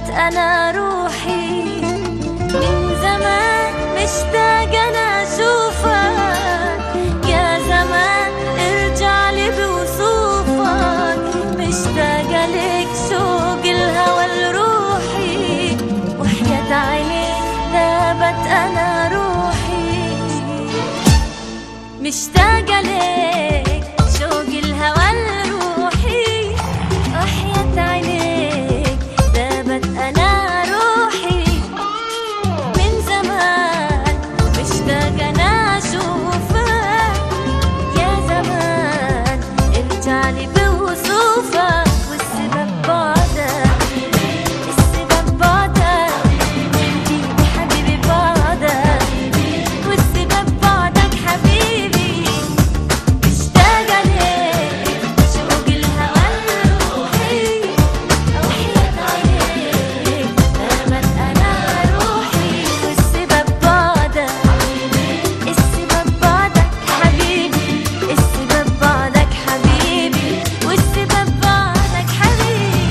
أنا روحي من زمان مشتاقة أنا أشوفك يا زمان ارجع لي بوصوفك مشتاقة لك شوق الهوى لروحي وحياة عينيك ذابت أنا روحي مشتاقة لك شوق الهوى لروحي وحياة عينيك ذابت أنا روحي من زمان مشتاقة أنا أشوفك يا زمان ارجع لي بوصوفك والسبب بعدك السبب بعدك حبيبي حبيبي بعدك والسبب بعدك حبيبي مشتاقة ليك شوق الهوى لروحي وحياة عينيك نامت أنا روحي والسبب بعدك السبب بعدك حبيبي السبب بعدك حبيبي والسبب بعدك حبيبي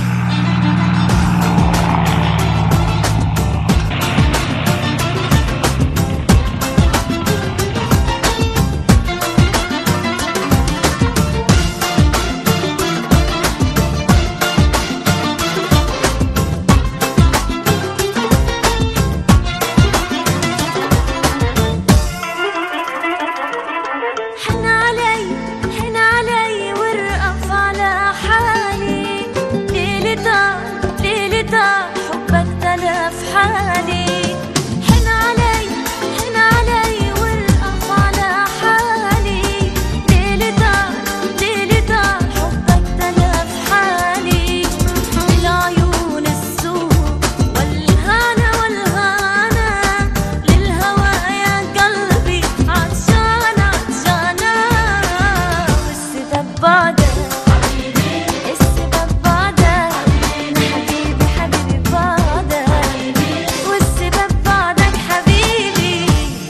حن علي حن علي وارقف على حالي ليلي طال ليلي طال حبك تلف حالي حن علي حن علي وارقف على حالي ليلي طال ليلي طال حبك تلف حالي العيون السوق والهنا والهنا للهوى يا قلبي عطشان عطشانة والسبب بعدك السبب بعدك حبيبي حبيبي بعدك والسبب بعدك حبيبي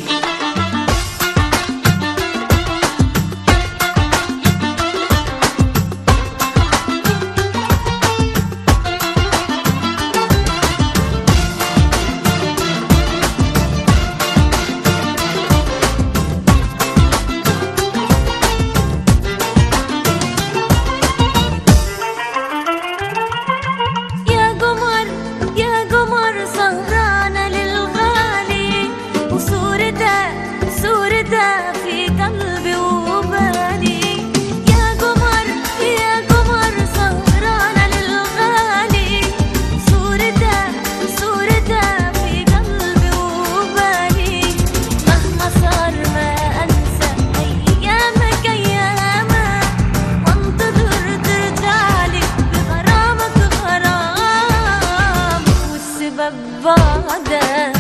يا قمر يا قمر سهرانة للغالي وصورته صورته في قلبي وبالي يا قمر يا قمر سهرانة للغالي صورته صورته في قلبي وبالي مهما صار ما أنسى أيامك أيامك وانتظر ترجعلي بغرامك غرام والسبب بعدك